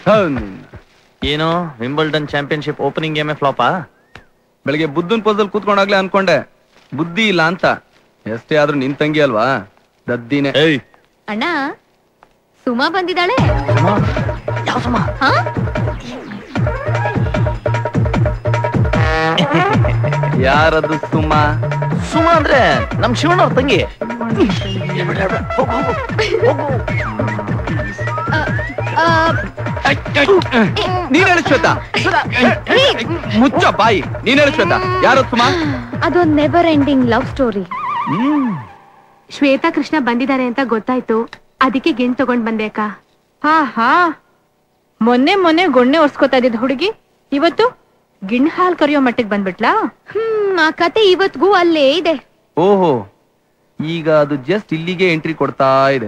ಏನೋ Wimbledon championship opening ಗೇಮೇ ಫ್ಲಾಪಾ ಬೆಳಿಗ್ಗೆ ಬುದ್ಧನ್ ಪೋಸಲ್ ಕೂತ್ಕೊಂಡಾಗ್ಲೇ ಅನ್ಕೊಂಡೆ ಬುದ್ಧಿ ಇಲ್ಲ ಅಂತ ಎಷ್ಟೇ ಆದ್ರೂ ನಿನ್ ತಂಗಿ ಅಲ್ವಾ ದದ್ದಿನೇ ಏಯ್ ಅಣ್ಣ ಸುಮಾ ಬಂದಿದ್ದಾಳೆ ಯಾವ ಸಮ ಹಾ ಯಾರದು ಸುಮಾ ಸುಮ ಅಂದ್ರೆ ನಮ್ ಶಿವಣ್ಣ ಅವ್ರ ತಂಗಿ ಆ, ನೀನ್ ಹೇಳು ಶ್ವೇತಾ ಮುಚ್ಚ ಬಾಯಿ ನೀನ್ ಹೇಳು ಶ್ವೇತಾ ಯಾರದು ಸುಮಾ ಅದೊಂದ್ never ending love story Shweta Krishna ಬಂದಿದ್ದಾರೆ ಅಂತ ಗೊತ್ತಾಯ್ತು ಅದಕ್ಕೆ ಗಿಣ್ ತಗೊಂಡ್ ಬಂದೆ ಅಕ್ಕ ಹಾ ಹಾ ಮೊನ್ನೆ ಮೊನ್ನೆ ಗೊಣ್ಣೆ ಒರ್ಸ್ಕೊತಾ ಇದ್ದಿದ್ ಹುಡುಗಿ ಇವತ್ತು ಗಿಣ್ ಹಾಲ್ ಕರಿಯೋ ಮಟ್ಟಿಗೆ ಬಂದ್ಬಿಟ್ಲಾ ಹ್ಮ್ ಆ ಕತೆ ಇವತ್ಗೂ ಅಲ್ಲೇ ಇದೆ ಓಹೋ ಈಗ ಅದು ಜಸ್ಟ್ ಇಲ್ಲಿಗೆ ಎಂಟ್ರಿ ಕೊಡ್ತಾ ಇದೆ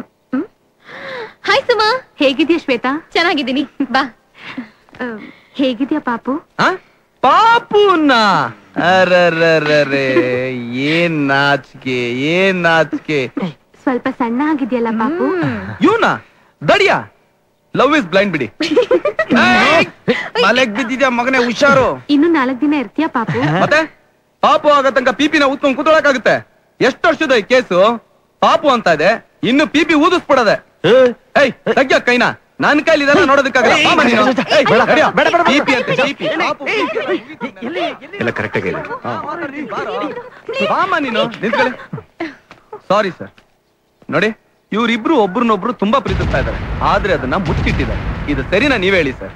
ಹಾಯ್ ಸುಮಾ ಹೇಗಿದ್ಯಾ ಶ್ವೇತಾ ಚೆನ್ನಾಗಿದ್ದೀನಿ ಬಾ ಆ, ಹೇಗಿದ್ಯಾ ಪಾಪು ಆ? ಪಾಪುನ ಅರರರರೆ ಏನ್ ನಾಚಿಕೆ ಏನ್ ನಾಚಿಕೆ ಸ್ವಲ್ಪ ಸಣ್ಣ ಆಗಿದ್ಯಲ್ಲ ಪಾಪು ಇವನ ದಡಿಯಾ ಲವ್ ಇಸ್ ಬ್ಲೈಂಡ್ ಬಿಡಿ ಏಯ್! ಮಲೆಗ್ ಬಿದ್ದಿದ್ಯಾ ಮಗನೇ ಹುಷಾರು ಇನ್ನು ನಾಲ್ಕ್ ದಿನ ಇರ್ತೀಯಾ ಪಾಪು ಮತ್ತೆ ಪಾಪು ಆಗ ತನಕ ಪಿಪಿನ ಊದ್ಕೊಂಡ್ ಕೂತ್ಕೊಳಕಾಗುತ್ತೆ ಎಷ್ಟು ವರ್ಷದ ಈ ಕೇಸು ಪಾಪು ಅಂತ ಇದೆ ಇನ್ನು ಪಿಪಿ ಊದಿಸ್ಬಿಡದೆ ಏಯ್ ತಗ್ಯ ಕೈನಾ ನನ್ ಕೈಲಿ ಇದೆಲ್ಲ ನೋಡೋದಕ್ಕಾಗಲ್ಲ ಬಾಮ ನೀನು. ಏಯ್, ನಡ್ಯೋ. PP ಅಂತೆ, PP. ಪಾಪು, PP. ಎಲ್ಲ ಕರೆಕ್ಟ್ ಆಗಿ ಹೇಳಿ ಬಾಮ ನೀನು ನಿಂತ್ಕೊಳ್ಳಿ ಸಾರಿ ಸರ್ ನೋಡಿ ಇವ್ರಿಬ್ರು ಒಬ್ರನ್ನೊಬ್ರು ತುಂಬಾ ಪ್ರೀತಿಸ್ತಾ ಇದ್ದಾರೆ ಆದ್ರೆ ಅದನ್ನ ಮುಚ್ಚಿಟ್ಟಿದ್ದಾರೆ ಇದು ಸರಿನಾ ನೀವ್ ಹೇಳಿ ಸರ್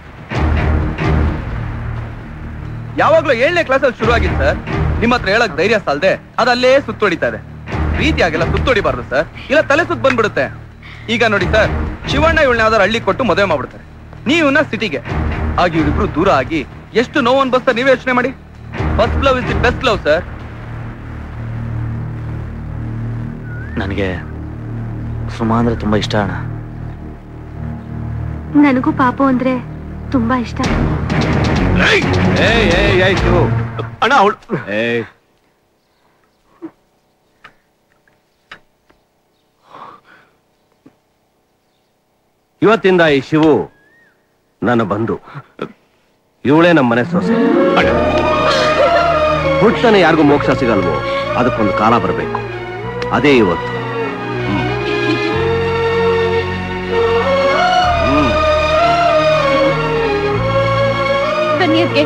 ಯಾವಾಗ್ಲೂ ಏಳನೇ ಕ್ಲಾಸಲ್ಲಿ ಶುರು ಆಗಿತ್ತು ಸರ್ ನಿಮ್ಮ ಹತ್ರ ಹೇಳಕ್ ಧೈರ್ಯ ಸಾಲದೆ ಅದಲ್ಲೇ ಸುತ್ತೊಡಿತಾ ಇದೆ ಪ್ರೀತಿಯಾಗೆಲ್ಲ ಸುತ್ತೊಡಿಬಾರ್ದು ಸರ್ ಇಲ್ಲ ತಲೆ ಸುತ್ತ ಬಂದ್ಬಿಡುತ್ತೆ ಈಗ ನೋಡಿ ಸರ್ ಶಿವಣ್ಣ ಇವಳನ್ನ ಯಾವ್ದಾರು ಹಳ್ಳಿ ಕೊಟ್ಟು ಮದುವೆ ಮಾಡ್ಬಿಡ್ತಾರೆ ನೀವನ್ನ ಸಿಟಿಗೆ ಆಗ ಇವ್ರಿಬ್ರು ದೂರ ಆಗಿ ಎಷ್ಟು ನೋವು ಅನ್ಬಸ್ತಾರೆ ನೀವೇ ಯೋಚನೆ ಮಾಡಿ first love is the best love sir ನನಗೆ ಸುಮ ಅಂದ್ರೆ ತುಂಬಾ ಇಷ್ಟ ಅಣ್ಣ ನನಗೂ ಪಾಪು ಅಂದ್ರೆ ತುಂಬಾ ಇಷ್ಟ ಏಯ್ ಏಯ್ ಏಯ್ ಶಿವು ಅಣ್ಣ ಅವಳು ಏಯ್ ಇವತ್ತಿಂದ ಈ ಶಿವು ನನ್ನ ಬಂಧು ಇವಳೇ ನಮ್ಮ ಮನೆ ಸೊಸೆ ಹುಟ್ಟನೆ ಯಾರಿಗೂ ಮೋಕ್ಷ ಸಿಗಲ್ವೋ ಅದಕ್ಕೊಂದು ಕಾಲ ಬರಬೇಕು ಅದೇ ಇವತ್ತು ಹ್ಮ್. ಹ್ಮ್ ಬನ್ನಿ ಅದ್ಕೆ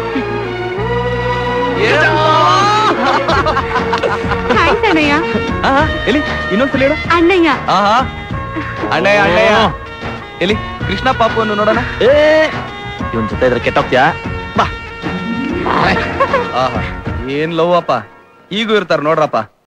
ಥ್ಯಾಂಕ್ಸ್ ಅಣ್ಣಯ್ಯ ಆಹಾ, ಎಲ್ಲಿ ಇನ್ನೊಂದ್ಸಲ ಹೇಳು ಅಣ್ಣಯ್ಯ ಆಹಾ ಅಣ್ಣಯ್ಯ ಅಣ್ಣಯ್ಯ ಎಲ್ಲಿ ಕೃಷ್ಣ ಪಾಪುವನ್ನು ನೋಡೋಣ ಏ ಇವನ್ ಜೊತೆ ಇದ್ರೆ ಕೆಟ್ಟೋಗ್ತ್ಯಾ ಬಾ ಆಹಾ ಏನ್ ಲವ್ ಅಪ್ಪ ಈಗೂ ಇರ್ತಾರ ನೋಡ್ರಪ್ಪ